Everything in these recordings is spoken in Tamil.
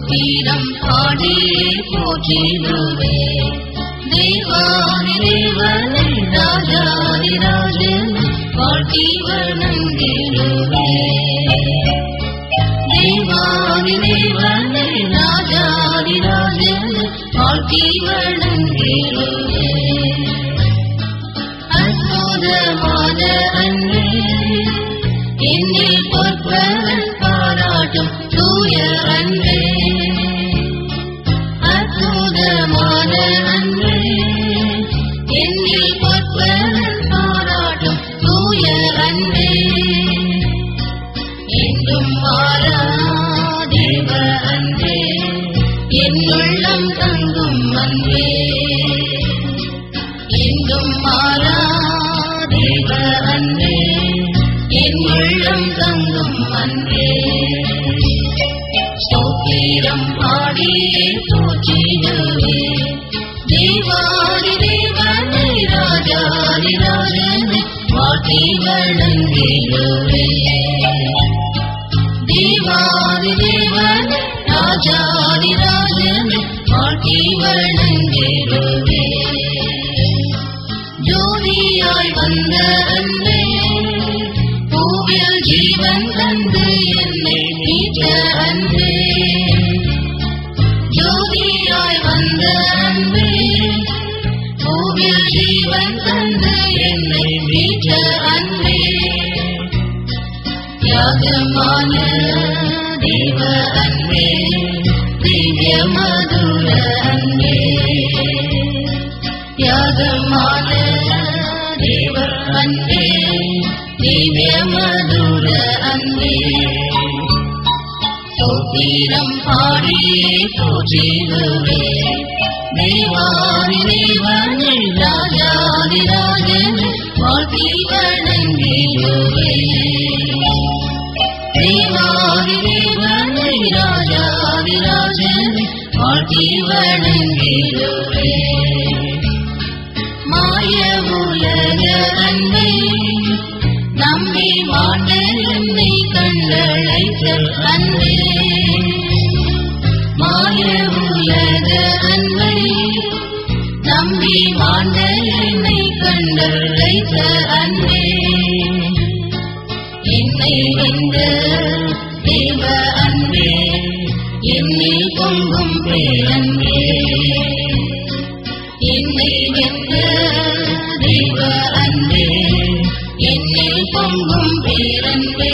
ஸ்தோத்திரம் பாடி போற்றிடுவே தேவாதி தேவனை ராஜாதி ராஜன் வாழ்த்தி வணங்கிடுவே தேவாதி தேவனை ராஜாதி ராஜன் வாழ்த்தி வணங்கிடுவே அற்புதமான அன்பே என்னில் பொற்பவன் பாராட்டும் தூய அன்பே அற்புதமான அன்பே என்னில் பொற்பவன் பாராட்டும் தூய அன்பே என்றும் மாறா தேவ அன்பே என்னுள்ளம் தங்கும் அன்பே என்றும் மாறா தேவ அன்பே என் உள்ளம் தங்கும் அன்பே ஸ்தோத்திரம் பாடியே போற்றிடுவே தேவாதி தேவனை ராஜாதி ராஜனை வாட்டி வணங்கிடுவே தேவாதி தேவனை ராஜாதி ராஜனை வாட்டி வணங்கிடுவே ஜோதியாய் வந்த அன்பே பூவில் ஜீவன் தந்து என்னை மீட்ட அன்பே ஜோதியாய் வந்த அன்பே பூவில் ஜீவன் தந்து என்னை மீட்ட அன்பே தியாகமான தேவ அன்பே திவ்ய மதுர அன்பே தியாகமான தேவ அன்பே திவ்ய மதுர அன்பே சோத்திரம் பாடியே போற்றிடுவே தேவாதி தேவனை ராஜாதி ராஜனை வாழ்த்தி வணங்கிடுவே தேவாதி தேவனை ராஜாதி ராஜனை வாழ்த்தி வணங்கிடுவே மாய உலக அன்பை நம்பி மாண்ட என்னை கண்டழைத்த அன்பே மாய உலக அன்பை நம்பி மாண்ட என்னை கண்டழைத்த அன்பே என்னை வென்ற தேவ அன்பே என்னில் பொங்கும் பேரன்பே என்னை வென்ற தேவ அன்பே என்னில் பொங்கும் பேரன்பே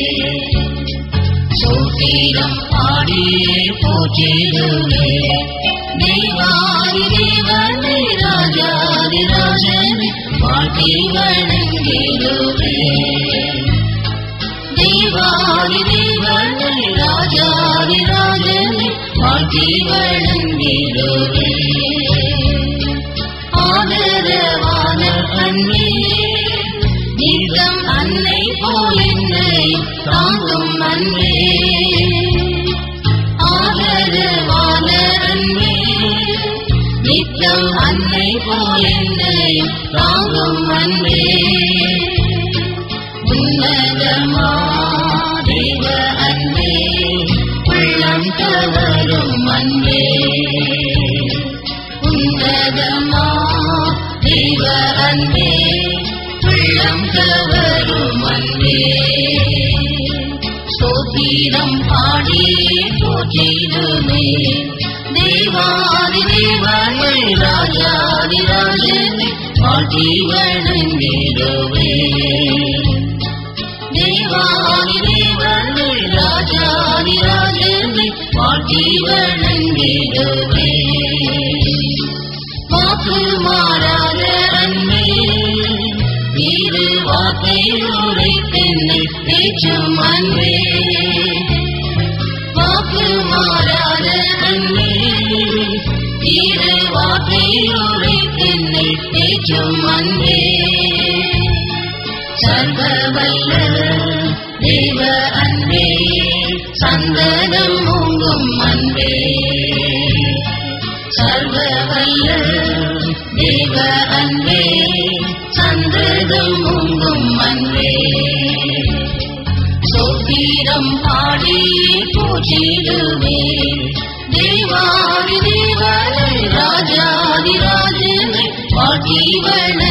சோத்திரம் பாடியே போற்றிடுவே தேவாதி தேவனை ராஜாதி ராஜனை வாழ்த்தி வணங்கிடுவே தேவாதி தேவனை ராஜாதி ராஜனை வாழ்த்தி வணங்கிடுவே ஆதரவான அன்பே நீதம் அன்னை போல் என்னை தாங்கும் அன்பே ஆதரவான அன்பே நித்தம் அன்னை போல் என்னை தாங்கும் அன்பே உன்னதமா தேவ அன்பே உள்ளம் கவரும் அன்பே உன்னதமா தேவ அன்பே உள்ளம் கவரும் அன்பே ஸ்தோத்திரம் பாடி போற்றிடுமே தேவாதி தேவனை ராஜாதி ராஜனை பாட்டி வணங்கிடுவே தேவாதி தேவனை ராஜாதி ராஜனை பாட்டி வணங்கிடுவே வாக்கு மாறாத அன்பே வீடு வார்த்தை உரைத்தென்னை பேச்சும் அன்பே வாக்கு மாறாத அன்பே வீடு வார்த்தை உரைத்தென்னை பேச்சும் அன்பே சர்வ வல்ல தேவ அன்பே சந்தனம் மூங்கும் அன்பே சர்வ வல்ல தேவ அன்பே சந்ததம் மூங்கும் அன்பே சோத்திரம் நாமம் பாடி போற்றிடுவே தேவாதி தேவனை ராஜாதி ராஜனை பாட்டி